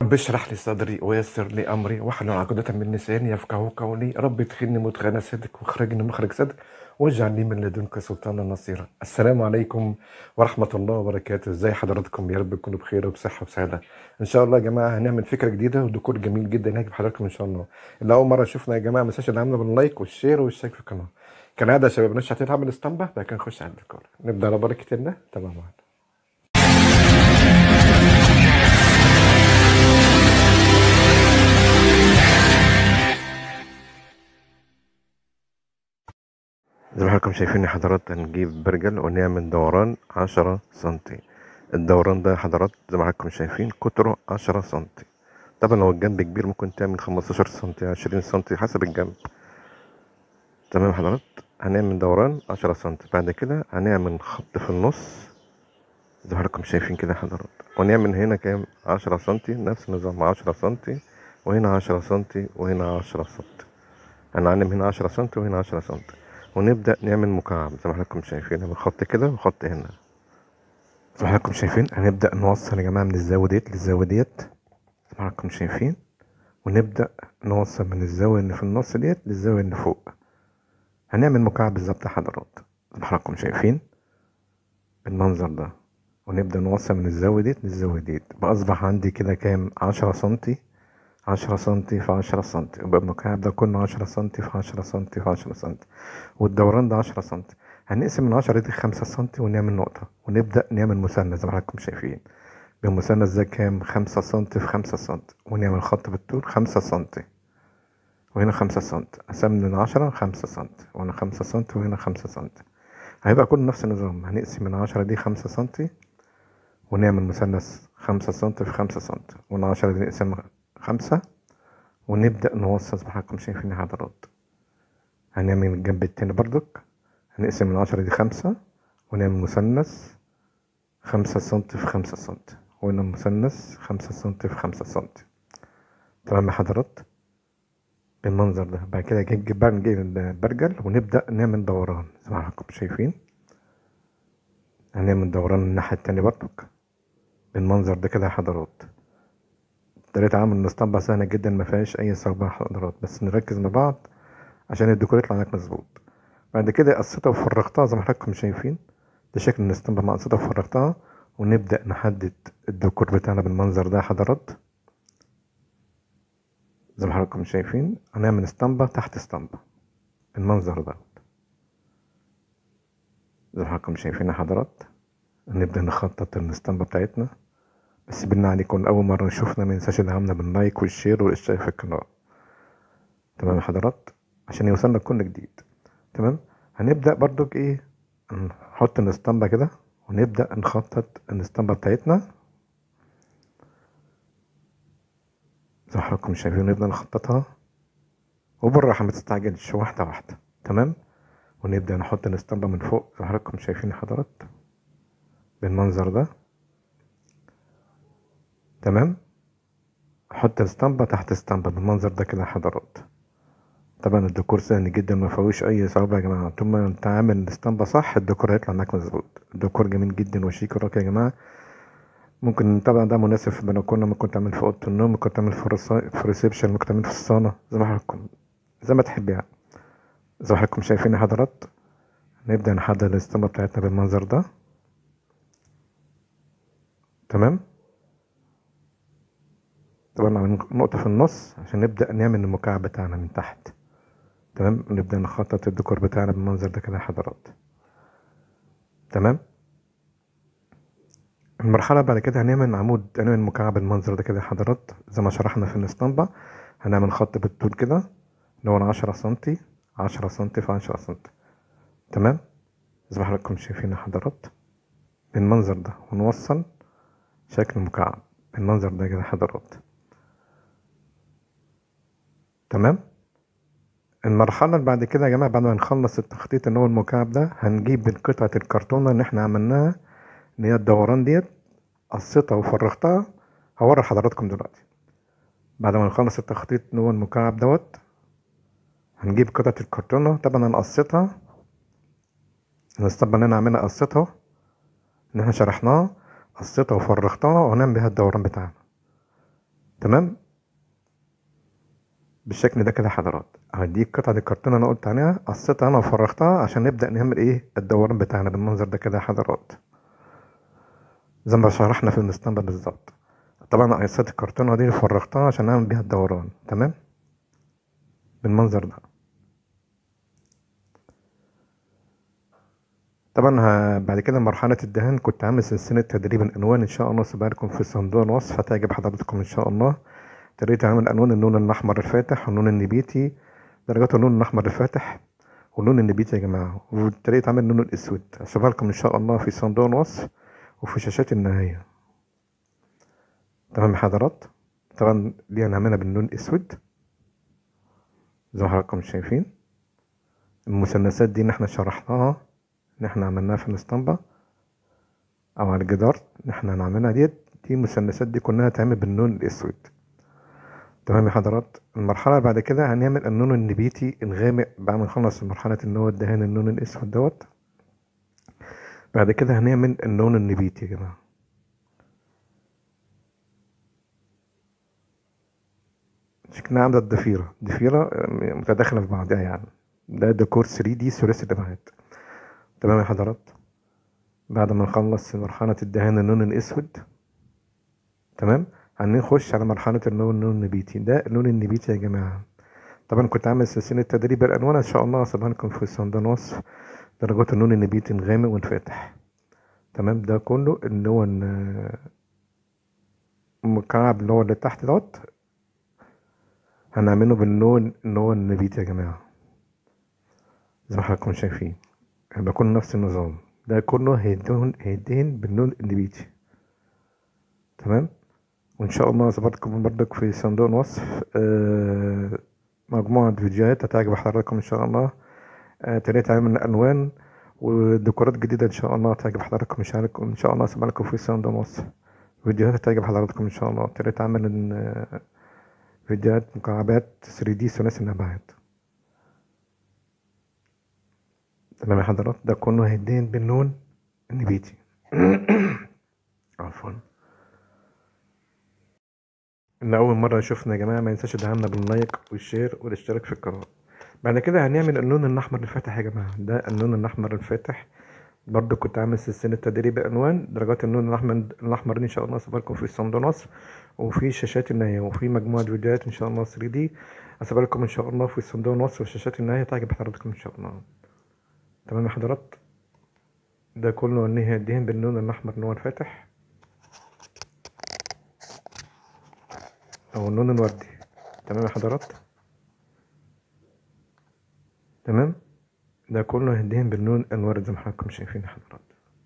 رب اشرح لي صدري ويسر لي امري واحلل عقدة من لساني يفقهوا قولي رب ادخلني مدخل صدق واخرجني مخرج صدق واجعل لي من لدنك سلطانا نصيرا السلام عليكم ورحمة الله وبركاته ازي حضراتكم يا رب تكونوا بخير وبصحة وسعادة ان شاء الله يا جماعة هنعمل فكرة جديدة وديكور جميل جدا هيجي بحضراتكم ان شاء الله اللي اول مرة شفنا يا جماعة ما تنساش العمل باللايك والشير والاشتراك في القناة كالعادة يا شباب نشرح هتتعب الاسطمبة بعد كده نخش على الديكور نبدأ على بركة الله تمام معانا زي ما حضراتكم شايفين يا حضرات هنجيب برجل ونعمل دوران عشرة سنتي الدوران ده يا حضرات زي ما حضراتكم شايفين قطره عشرة سنتي طبعا لو الجنب كبير ممكن تعمل خمستاشر سنتي عشرين سنتي حسب الجنب تمام يا حضرات هنعمل دوران عشرة سنتي بعد كده هنعمل خط في النص زي ما حضراتكم شايفين كده يا حضرات ونعمل هنا كام عشرة سنتي نفس النظام عشرة سنتي وهنا عشرة سنتي وهنا عشرة سنتي هنعلم هنا عشرة سنتي وهنا عشرة سنتي ونبدأ نعمل مكعب زي ما حضراتكم شايفين نعمل خط كده وخط هنا زي ما حضراتكم شايفين هنبدأ نوصل يا جماعة من الزاوية ديت للزاوية ديت زي ما حضراتكم شايفين ونبدأ نوصل من الزاوية اللي في النص ديت للزاوية اللي فوق هنعمل مكعب بالظبط يا حضرات زي ما حضراتكم شايفين المنظر ده ونبدأ نوصل من الزاوية ديت للزاوية ديت بقى أصبح عندي كده كام عشرة سنتي عشرة سنتي في عشرة سنتي يبقى المكعب ده كله عشرة سنتي في عشرة سنتي في عشرة سنتي والدوران ده عشرة سنتي هنقسم من عشرة دي خمسة سنتي ونعمل نقطة ونبدأ نعمل مثلث زي ما حضراتكم شايفين بالمثلث ده كام خمسة سنتي في خمسة سنتي ونعمل خط بالطول خمسة سنتي وهنا خمسة سنتي قسمنا من عشرة خمسة سنتي وهنا خمسة سنتي وهنا خمسة سنتي هيبقى كله نفس النظام هنقسم من عشرة دي خمسة سنتي ونعمل مثلث خمسة سنتي في خمسة سنتي ومن عشرة دي نقسم خمسة ونبدأ نوصل زي ما حضراتكم شايفين يا حضرات هنعمل الجنب التاني بردك هنقسم من عشرة دي خمسة ونعمل مثلث خمسة سنتي في خمسة سنتي وهنا مثلث خمسة سنتي في خمسة سنتي تمام يا حضرات بالمنظر ده بعد كده نجيب بقى نجيب البرجل ونبدأ نعمل دوران زي ما حضراتكم شايفين هنعمل دوران الناحية التانية بردك بالمنظر ده كده يا حضرات طريقة عمل الاسطمبة سهلة جدا ما فيهاش أي صعوبة حضرات بس نركز مع بعض عشان الديكور يطلع معاك مظبوط بعد كده قصيتها وفرغتها زي ما حضراتكم شايفين ده شكل الاسطمبة مع قصيتها وفرغتها ونبدأ نحدد الديكور بتاعنا بالمنظر ده يا حضرات زي ما حضراتكم شايفين هنعمل اسطمبة تحت اسطمبة المنظر ده زي ما حضراتكم شايفين يا حضرات نبدأ نخطط الاسطمبة بتاعتنا بس بالله عليكم أول مرة نشوفنا مننساش دعمنا باللايك والشير والاشتراك في القناة تمام يا حضرات عشان يوصلنا كل جديد تمام هنبدأ برضك ايه نحط الاسطمبة كده ونبدأ نخطط الاسطمبة بتاعتنا زي ما حضراتكم شايفين نبدأ نخططها وبالراحة ما تستعجلش واحدة واحدة تمام ونبدأ نحط الاسطمبة من فوق زي ما حضراتكم شايفين يا حضرات بالمنظر ده تمام احط اسطمبة تحت اسطمبة بالمنظر ده كده يا حضرات طبعا الديكور سهل جدا ما فيهوش اي صعوبة يا جماعة طول ما انت عامل الاسطمبة صح الديكور هيطلع معاك مظبوط الديكور جميل جدا وشيك وراقي يا جماعة ممكن طبعا ده مناسب في البلكونة ممكن تعمل في اوضة النوم ممكن تعمل في الرصا- في الريسبشن ممكن تعمل في الصالة زي ما حضراتكم زي ما تحب يعني زي ما حضراتكم شايفين يا حضرات نبدأ نحدد الاسطمبة بتاعتنا بالمنظر ده تمام طبعا نعمل نقطة في النص عشان نبدأ نعمل المكعب بتاعنا من تحت تمام نبدأ نخطط الديكور بتاعنا بالمنظر ده كده يا حضرات تمام المرحلة بعد كده هنعمل عمود هنعمل مكعب المنظر ده كده يا حضرات زي ما شرحنا في الاسطمبة هنعمل خط بالطول كده اللي هو عشرة سنتي عشرة سنتي في عشرة سنتي تمام زي ما حضراتكم شايفين يا حضرات بالمنظر ده ونوصل شكل مكعب بالمنظر ده كده يا حضرات تمام المرحلة اللي بعد كده يا جماعة بعد ما نخلص التخطيط اللي هو المكعب ده هنجيب قطعة الكرتونة اللي احنا عملناها اللي هي الدوران ديت قصيتها وفرغتها هوري حضراتكم دلوقتي بعد ما نخلص التخطيط اللي هو المكعب دوت هنجيب قطعة الكرتونة طبعا انا قصيتها الاسطمبة اللي انا عاملها قصيتها اللي احنا شرحناها قصيتها وفرغتها وهنعمل بيها الدوران بتاعنا تمام بالشكل ده كده حضرات دي قطعة الكرتون انا قلت عليها قصيتها انا وفرغتها عشان نبدأ نعمل ايه الدوران بتاعنا بالمنظر ده كده حضرات زي ما شرحنا في المستنبه بالظبط طبعا قصيت الكرتونة دي فرغتها عشان اعمل بيها الدوران تمام بالمنظر ده طبعا ه- بعد كده مرحلة الدهان كنت عامل سلسلة تدريب الألوان إن شاء الله سيبها لكم في صندوق الوصف هتعجب حضراتكم إن شاء الله ابتديت أعمل ألوان اللون الأحمر الفاتح واللون النبيتي درجات اللون الأحمر الفاتح واللون النبيتي يا جماعة وابتديت أعمل اللون الأسود هسيبها لكم إن شاء الله في صندوق الوصف وفي شاشات النهاية تمام يا حضرات طبعا دي هنعملها باللون الأسود زي ما حضراتكم شايفين المثلثات دي إن احنا شرحناها إن احنا عملناها في الاسطمبة أو على الجدار إن احنا هنعملها ديت دي المثلثات دي كلها هتعمل باللون الأسود تمام يا حضرات المرحلة اللي بعد كده هنعمل اللون النبيتي الغامق بعد ما نخلص مرحلة اللي هو الدهان اللون الأسود دوت بعد كده هنعمل اللون النبيتي يا جماعة شكلها عاملة الضفيرة ضفيرة متداخلة في بعضها يعني ده ديكور 3 دي ثلاثي الأبعاد تمام يا حضرات بعد ما نخلص مرحلة الدهان اللون الأسود تمام هنخش على مرحلة اللون اللون النبيتي ده اللون النبيتي يا جماعة طبعا كنت عامل سلسلة تدريب الألوان إن شاء الله هسيبها لكم في صندوق الوصف درجات اللون النبيتي الغامق والفاتح تمام ده كله اللي هو ال- المكعب اللي هو اللي تحت دوت هنعمله باللون اللي هو النبيتي يا جماعة زي ما حضراتكم شايفين هيبقى كله نفس النظام ده كله هيدهن هيدهن باللون النبيتي تمام وإن شاء الله هظبطكم برضك في صندوق الوصف آه، مجموعة فيديوهات هتعجب حضراتكم إن شاء الله آه، ابتديت أعمل ألوان وديكورات جديدة إن شاء الله هتعجب حضراتكم مش عارف إن شاء الله هسيبها لكم في صندوق الوصف فيديوهات هتعجب حضراتكم إن شاء الله ابتديت أعمل آه، فيديوهات مكعبات 3D ثلاثي الأبعاد تمام يا حضرات ده كله هيدين باللون النبيتي عفوا اللي أول مرة يشوفنا يا جماعة ما ينساش يدعمنا باللايك والشير والاشتراك في القناة بعد كده هنعمل اللون الأحمر الفاتح يا جماعة ده اللون الأحمر الفاتح برضو كنت عامل سلسلة تدريب ألوان درجات اللون الأحمر الأحمر دي إن شاء الله هسيبها لكم في صندوق الوصف وفي شاشات النهاية وفي مجموعة فيديوهات إن شاء الله 3D هسيبها لكم إن شاء الله في صندوق الوصف وشاشات النهاية تعجب حضراتكم إن شاء الله تمام يا حضرات ده كله إن هي الدهن باللون الأحمر اللي هو الفاتح أو اللون الوردي تمام يا حضرات تمام ده كله هيدهن باللون الورد زي ما حضراتكم شايفين يا حضرات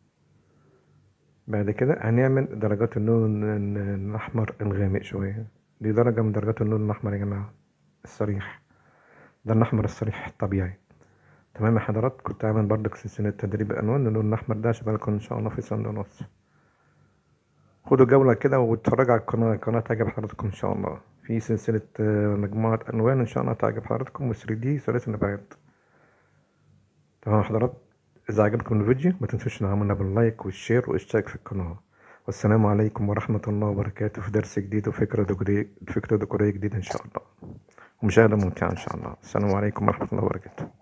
بعد كده هنعمل درجات اللون ال- الأحمر الغامق شوية دي درجة من درجات اللون الأحمر يا جماعة الصريح ده الأحمر الصريح الطبيعي تمام يا حضرات كنت عامل برضك سلسلة تدريب ألوان اللون الأحمر ده هسيبها لكم إن شاء الله في صندوق الوصف خدوا جولة كده واتفرجوا على القناة القناة تعجب حضراتكم إن شاء الله في سلسلة آه، مجموعة ألوان إن شاء الله تعجب حضراتكم و 3 دي ثلاثي الأبعاد تمام يا حضرات إذا عجبكم الفيديو ما تنسوش تدعمونا باللايك والشير والاشتراك في القناة والسلام عليكم ورحمة الله وبركاته في درس جديد وفكرة ديكورية فكرة ديكورية جديدة إن شاء الله ومشاهدة ممتعة إن شاء الله السلام عليكم ورحمة الله وبركاته